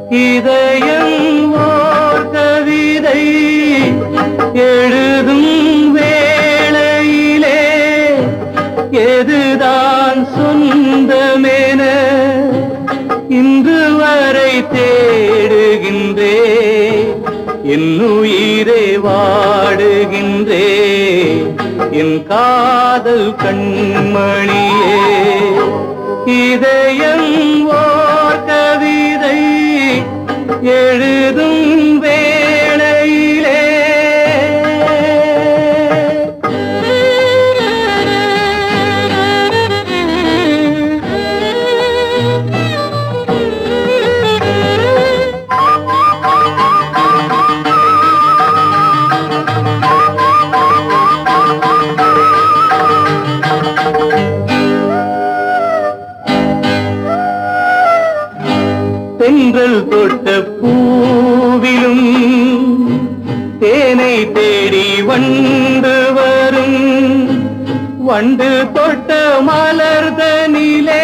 இதயம் ஓர் கவிதை எழுதும் வேளையிலே எதுதான் சொந்தமென இன்று வரை தேடுகின்றே என் உயிரே வாடுகின்றே என் காதல் கண்மணியே இதயம் ஓர் கவிதை எழுதும் வேளையிலே தென்றல் தொட்ட பூவிலும் தேனை தேடி வண்டு வரும் வண்டு தொட்ட மலர்தனிலே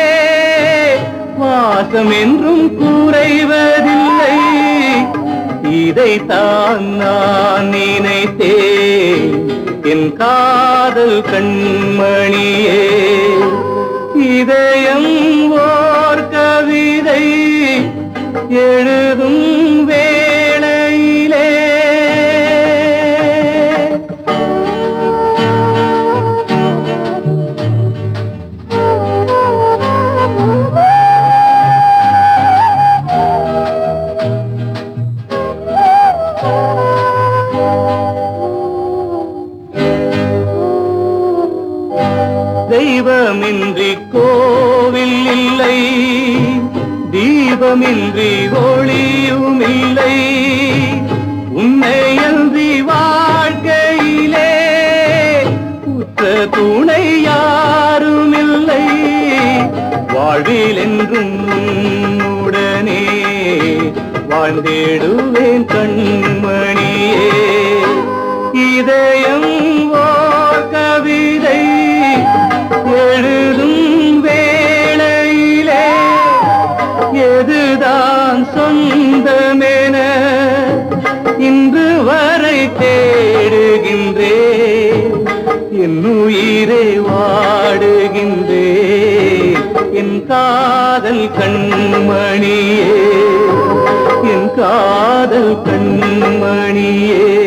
வாசம் என்றும் குறைவதில்லை இதைத்தான் நான் நினைத்தேன் என் காதல் கண்மணியே இதயம் ஓர் கவிதை எழுதும் வேளையிலே தெய்வமின்றி கோவில் இல்லை தீபமின்றி ஒளியும் இல்லை உன்னையன்றி வாழ்க்கையிலே உற்ற துணை யாரும் இல்லை வாழ்வில் என்றும் உடனே வாழ்ந்திடுவேன் கண்மணியே இதயம் ஓர் கவிதை எழுதும் வேளையிலே எதுதான் சொந்தமென இன்று வரை தேடுகின்றே என் உயிரை வாடுகின்றே என் காதல் கண்மணியே என் காதல் கண்மணியே